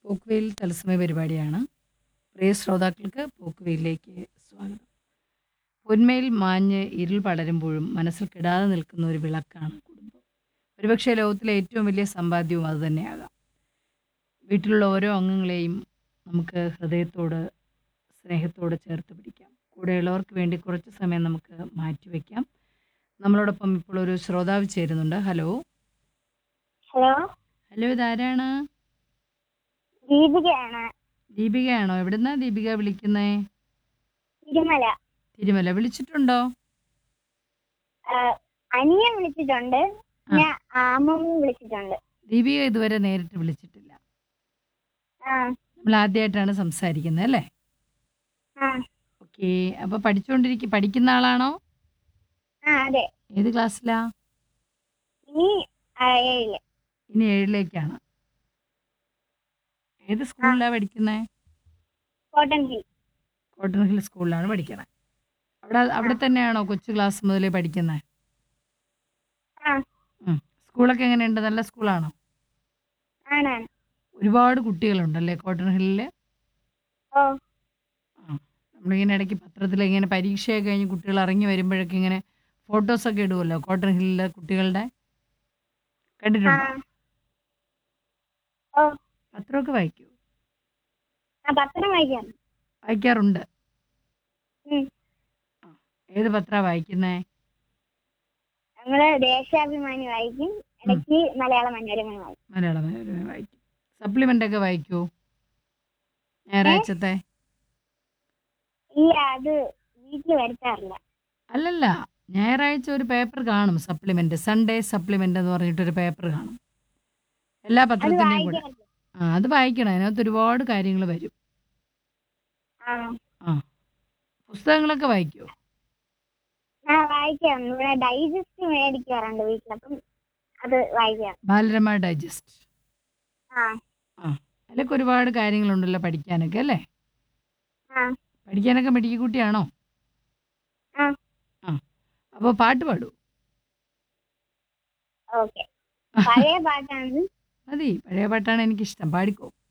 പോക്കുവെയിൽ തത്സമയ പരിപാടിയാണ് പ്രിയ ശ്രോതാക്കൾക്ക് പോക്കുവെയിലേക്ക് സ്വാഗതം പൊന്മയിൽ മാഞ്ഞ് ഇരുൾ പടരുമ്പോഴും മനസ്സിൽ കിടാതെ നിൽക്കുന്ന ഒരു വിളക്കാണ് കുടുംബം ഒരുപക്ഷെ ലോകത്തിലെ ഏറ്റവും വലിയ സമ്പാദ്യവും അതുതന്നെയാകാം വീട്ടിലുള്ള ഓരോ അംഗങ്ങളെയും നമുക്ക് ഹൃദയത്തോട് സ്നേഹത്തോട് ചേർത്ത് പിടിക്കാം കൂടെയുള്ളവർക്ക് വേണ്ടി കുറച്ച് സമയം നമുക്ക് മാറ്റിവെക്കാം നമ്മളോടൊപ്പം ഇപ്പോൾ ഒരു ശ്രോതാവ് ചേരുന്നുണ്ട് ഹലോ ഹലോ ഹലോ ഇതാരാണ് ദീപികയാണ് ദീപികയാണോ എവിടുന്നാ ദീപിക വിളിക്കുന്നേ തിരുമല തിരുമല വിളിച്ചിട്ടുണ്ടോ ആ, അനിയൻ വിളിച്ചിട്ടുണ്ട് ഞാൻ അമ്മമ്മയും വിളിച്ചിട്ടുണ്ട് ദീപിക ഇതുവരെ നേരിട്ട് വിളിച്ചിട്ടില്ല ആ നമ്മൾ ആദ്യമായിട്ടാണ് സംസാരിക്കുന്നത് അല്ലേ ആ ഓക്കെ അപ്പോൾ പഠിച്ചുകൊണ്ടിരിക്കും പഠിക്കുന്ന ആളാണോ ആ അതെ ഏത് ക്ലാസ്സിലാ ഇനി ആ, ഏഴില് ഇനി ഏഴിലേക്കാണ് ഏത് സ്കൂളിലാണ് പഠിക്കുന്നത് കോട്ടൺ ഹിൽ കോട്ടൺ ഹിൽ സ്കൂളിലാണ് പഠിക്കുന്നത് അവിടെ അവിടെ തന്നെയാണോ കൊച്ചു ക്ലാസ് മുതലേ പഠിക്കുന്നത് ആ സ്കൂളൊക്കെ എങ്ങനെയുണ്ട് നല്ല സ്കൂളാണോ ആണാണ് ഒരുപാട് കുട്ടികളുണ്ടല്ലേ കോട്ടൺ ഹില്ലിൽ ഓ നമ്മളിങ്ങനെ ഇടയ്ക്ക് പത്രത്തിൽ ഇങ്ങനെ പരീക്ഷയൊക്കെ കഴിഞ്ഞ് കുട്ടികൾ ഇറങ്ങി വരുമ്പോഴൊക്കെ ഇങ്ങനെ ഫോട്ടോസൊക്കെ ഇടുമല്ലോ കോട്ടൺ ഹില്ലിലെ കുട്ടികളുടെ ആ കണ്ടിട്ടുണ്ടോ ഓ പത്രമൊക്കെ വായിക്കൂ ആ പത്രം വായിക്കാം വായിക്കാറുണ്ട് ഉം. ഏത് പത്രമാണ് വായിക്കുന്നേ ഞങ്ങള് ദേശാഭിമാനി വായിക്കും ഇടയ്ക്ക് മലയാള മനോരമ വായിക്കും മലയാള മനോരമ വായിക്കും സപ്ലിമെൻ്റ് ഒക്കെ വായിക്കൂ ഞായറാഴ്ചത്തെ ഇല്ല അത് വീട്ടിൽ വരുത്താറില്ല അല്ലല്ല ഞായറാഴ്ച ഒരു പേപ്പർ കാണും സപ്ലിമെൻ്റ് സൺഡേ സപ്ലിമെൻ്റ് എന്ന് പറഞ്ഞിട്ടൊരു പേപ്പർ കാണും എല്ലാ അത് പത്രത്തിൻ്റെയും കൂടെ വായിക്കാറില്ല ആ അത് വായിക്കണം അതിനകത്ത് ഒരുപാട് കാര്യങ്ങൾ വരും ആ ആ പുസ്തകങ്ങളൊക്കെ വായിക്കുമോ ആ വായിക്കാം ഇവിടെ ഡൈജസ്റ്റ് മേടിക്കാറുണ്ട് വീട്ടിൽ അപ്പം അത് വായിക്കാം ബാലരമ ഡൈജസ്റ്റ് ആ ആ അതിലൊക്കെ ഒരുപാട് കാര്യങ്ങളുണ്ടല്ലോ പഠിക്കാനൊക്കെ അല്ലേ ആ പഠിക്കാനൊക്കെ മിടുക്കിക്കുട്ടിയാണോ ആ ആ അപ്പോൾ പാട്ട് പാടൂ ഓക്കെ പഴയ പാട്ടാണ് മതി പഴയ പാട്ടാണ് എനിക്കിഷ്ടം പാടിക്കോ